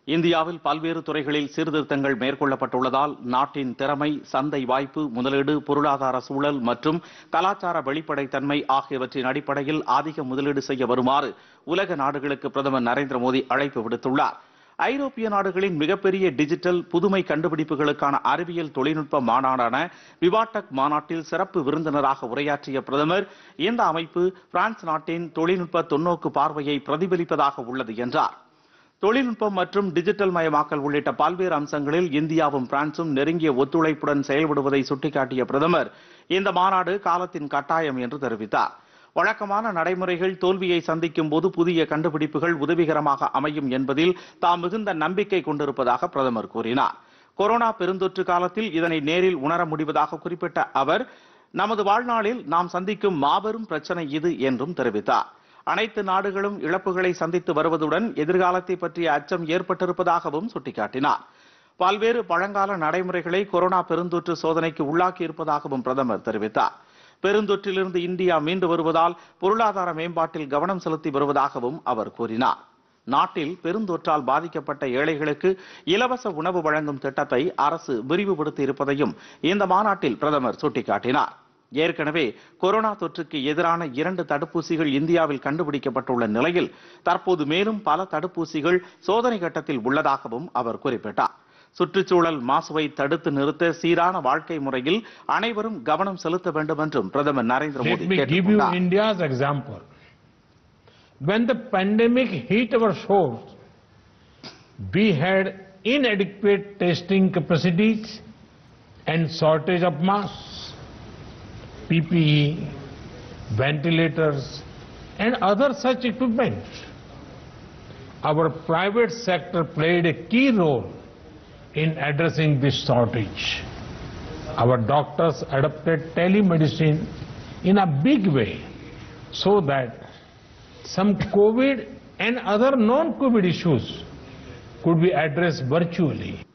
இந்தியாவில் பல்வேறு துறைகளில் சீர்திருத்தங்கள் மேற்கொள்ளப்பட்டுள்ளதால் நாட்டின் திறமை சந்தை வாய்ப்பு முதலீடு பொருளாதார சூழல் மற்றும் கலாச்சார வெளிப்படைத்தன்மை ஆகியவற்றின் அடிப்படையில் அதிக முதலீடு செய்ய வருமாறு உலக நாடுகளுக்கு பிரதமர் நரேந்திர மோடி அழைப்பு விடுத்துள்ளார் ஐரோப்பிய நாடுகளின் மிகப்பெரிய டிஜிட்டல் புதுமை கண்டுபிடிப்புகளுக்கான அறிவியல் தொழில்நுட்ப மாநாடான விவாடெக் மாநாட்டில் சிறப்பு விருந்தினராக உரையாற்றிய பிரதமர் இந்த அமைப்பு பிரான்ஸ் நாட்டின் தொழில்நுட்ப தொன்னோக்கு பார்வையை பிரதிபலிப்பதாக உள்ளது என்றார் தொழில்நுட்பம் மற்றும் டிஜிட்டல் மயமாக்கல் உள்ளிட்ட பல்வேறு அம்சங்களில் இந்தியாவும் பிரான்சும் நெருங்கிய ஒத்துழைப்புடன் செயல்படுவதை சுட்டிக்காட்டிய பிரதமர் இந்த மாநாடு காலத்தின் கட்டாயம் என்று தெரிவித்தார் வழக்கமான நடைமுறைகள் தோல்வியை சந்திக்கும் போது புதிய கண்டுபிடிப்புகள் உதவிகரமாக அமையும் என்பதில் தாம் மிகுந்த நம்பிக்கை கொண்டிருப்பதாக பிரதமர் கூறினார் கொரோனா பெருந்தொற்று காலத்தில் இதனை நேரில் உணர முடிவதாக குறிப்பிட்ட அவர் நமது வாழ்நாளில் நாம் சந்திக்கும் மாபெரும் பிரச்சனை இது என்றும் தெரிவித்தார் அனைத்து நாடுகளும் இழப்புகளை சந்தித்து வருவதுடன் எதிர்காலத்தை பற்றிய அச்சம் ஏற்பட்டிருப்பதாகவும் சுட்டிக்காட்டினார் பல்வேறு பழங்கால நடைமுறைகளை கொரோனா பெருந்தொற்று சோதனைக்கு உள்ளாக்கி இருப்பதாகவும் பிரதமர் தெரிவித்தார் பெருந்தொற்றிலிருந்து இந்தியா மீண்டு வருவதால் பொருளாதார மேம்பாட்டில் கவனம் செலுத்தி வருவதாகவும் அவர் கூறினார் நாட்டில் பெருந்தொற்றால் பாதிக்கப்பட்ட ஏழைகளுக்கு இலவச உணவு வழங்கும் திட்டத்தை அரசு விரிவுபடுத்தி இருப்பதையும் இந்த மாநாட்டில் பிரதமர் சுட்டிக்காட்டினார் ஏற்கனவே கொரோனா தொற்றுக்கு எதிரான இரண்டு தடுப்பூசிகள் இந்தியாவில் கண்டுபிடிக்கப்பட்டுள்ள நிலையில் தற்போது மேலும் பல தடுப்பூசிகள் சோதனை கட்டத்தில் உள்ளதாகவும் அவர் குறிப்பிட்டார் சுற்றுச்சூழல் மாசுவை தடுத்து நிறுத்த சீரான வாழ்க்கை முறையில் அனைவரும் கவனம் செலுத்த வேண்டும் என்றும் பிரதமர் Narendra Let Modi me give you கேட்டுக்கொண்டார் India's example. When the pandemic hit our shores, we had inadequate testing capacities and shortage of masks, PPE, ventilators, and other such equipment. Our private sector played a key role in addressing this shortage. Our doctors adopted telemedicine in a big way so that some COVID and other non-COVID issues could be addressed virtually.